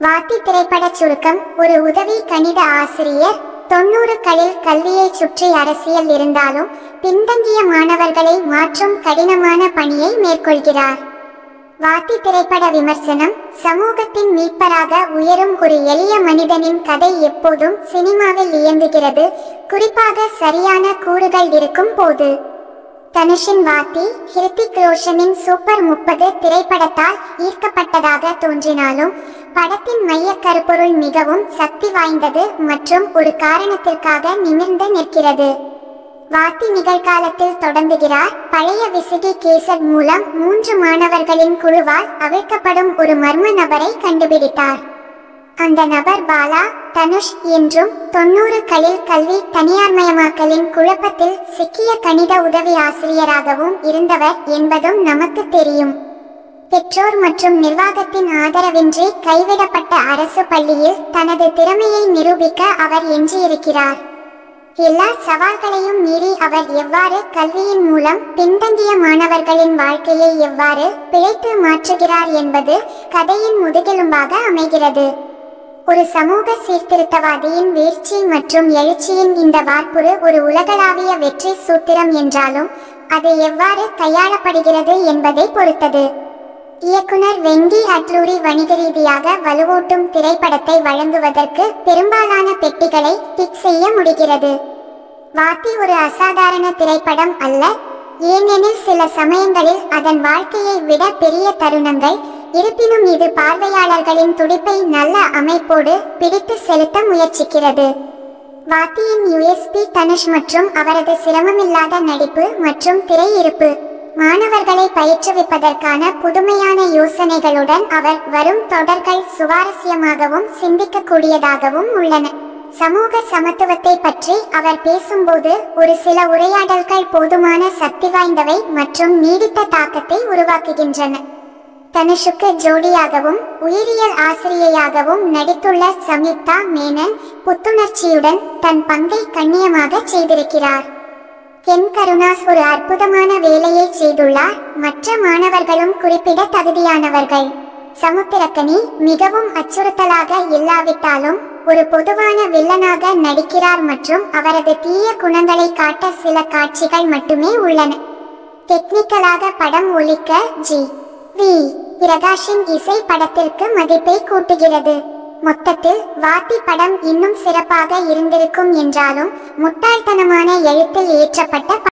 வாத்தி திரைப்படச் சுருக்கம் ஒரு உதவி கணித ஆசிரியர் தொண்ணூறுகளில் கல்வியைச் சுற்றி அரசியல் இருந்தாலும் பின்தங்கிய மாணவர்களை மாற்றும் கடினமான பணியை மேற்கொள்கிறார் வாத்தி திரைப்பட விமர்சனம் சமூகத்தின் மீட்பராக உயரும் ஒரு எளிய மனிதனின் கதை எப்போதும் சினிமாவில் இயங்குகிறது குறிப்பாக சரியான கூறுகள் இருக்கும் போது தனுஷின் வாத்தி ஹிருத்திக் ரோஷனின் சூப்பர் முப்பது திரைப்படத்தால் ஈர்க்கப்பட்டதாக தோன்றினாலும் படத்தின் மையக் கருப்பொருள் மிகவும் சக்தி வாய்ந்தது மற்றும் ஒரு காரணத்திற்காக நிமிர்ந்து நிற்கிறது வாத்தி நிகழ்காலத்தில் தொடங்குகிறார் பழைய விசிடி கேசட் மூலம் மூன்று மாணவர்களின் குழுவால் அவிழ்க்கப்படும் ஒரு மர்ம நபரை கண்டுபிடித்தார் அந்த நபர் பாலா தனுஷ் என்றும் தொண்ணூறுகளில் கல்வி தனியார்மயமாக்கலின் குழப்பத்தில் சிக்கிய கணித உதவி ஆசிரியராகவும் இருந்தவர் என்பதும் நமக்கு தெரியும் பெற்றோர் மற்றும் நிர்வாகத்தின் ஆதரவின்றி கைவிடப்பட்ட அரசு பள்ளியில் தனது திறமையை நிரூபிக்க அவர் எஞ்சியிருக்கிறார் எல்லா சவால்களையும் மீறி அவர் எவ்வாறு கல்வியின் மூலம் பின்தங்கிய மாணவர்களின் வாழ்க்கையை எவ்வாறு பிழைத்து மாற்றுகிறார் என்பது கதையின் முதுகெலும்பாக அமைகிறது ஒரு சமூக சீர்திருத்தவாதியின் வீழ்ச்சி மற்றும் எழுச்சியின் இந்த வார்ப்புரு ஒரு உலகளாவிய வெற்றி சூத்திரம் என்றாலும் அது எவ்வாறு கையாளப்படுகிறது என்பதை பொறுத்தது இயக்குனர் வெங்கி அட்லூரி வணிக ரீதியாக வலுவூட்டும் திரைப்படத்தை வழங்குவதற்கு பெரும்பாலான பெட்டிகளை டிக் செய்ய முடிகிறது வாத்தி ஒரு அசாதாரண திரைப்படம் அல்ல ஏனெனில் சில சமயங்களில் அதன் வாழ்க்கையை விட பெரிய தருணங்கள் இருப்பினும் இது பார்வையாளர்களின் துடிப்பை நல்ல அமைப்போடு பிடித்து செலுத்த முயற்சிக்கிறது வாத்தியின் யுஎஸ்பி தனுஷ் மற்றும் அவரது சிரமமில்லாத நடிப்பு மற்றும் திரையிருப்பு மாணவர்களை பயிற்றுவிப்பதற்கான புதுமையான யோசனைகளுடன் அவர் வரும் தொடர்கள் சுவாரஸ்யமாகவும் சிந்திக்கக்கூடியதாகவும் உள்ளன சமூக சமத்துவத்தை பற்றி அவர் பேசும்போது ஒரு சில உரையாடல்கள் போதுமான சக்தி வாய்ந்தவை மற்றும் நீடித்த தாக்கத்தை உருவாக்குகின்றன தனுஷுக்கு ஜோடியாகவும் உயிரியல் ஆசிரியையாகவும் நடித்துள்ள சம்யுக்தா மேனன் புத்துணர்ச்சியுடன் தன் பங்கை கண்ணியமாக செய்திருக்கிறார் கென் கருணாஸ் ஒரு அற்புதமான வேலையை செய்துள்ளார் மற்ற மாணவர்களும் குறிப்பிட தகுதியானவர்கள் சமுத்திரக்கனி மிகவும் அச்சுறுத்தலாக இல்லாவிட்டாலும் ஒரு பொதுவான வில்லனாக நடிக்கிறார் மற்றும் அவரது தீய குணங்களை காட்ட சில காட்சிகள் மட்டுமே உள்ளன டெக்னிக்கலாக படம் ஒலிக்க ஜி வி பிரகாஷின் இசை படத்திற்கு மதிப்பை கூட்டுகிறது மொத்தத்தில் வாத்தி படம் இன்னும் சிறப்பாக இருந்திருக்கும் என்றாலும் முட்டாள்தனமான எழுத்தில் ஏற்றப்பட்ட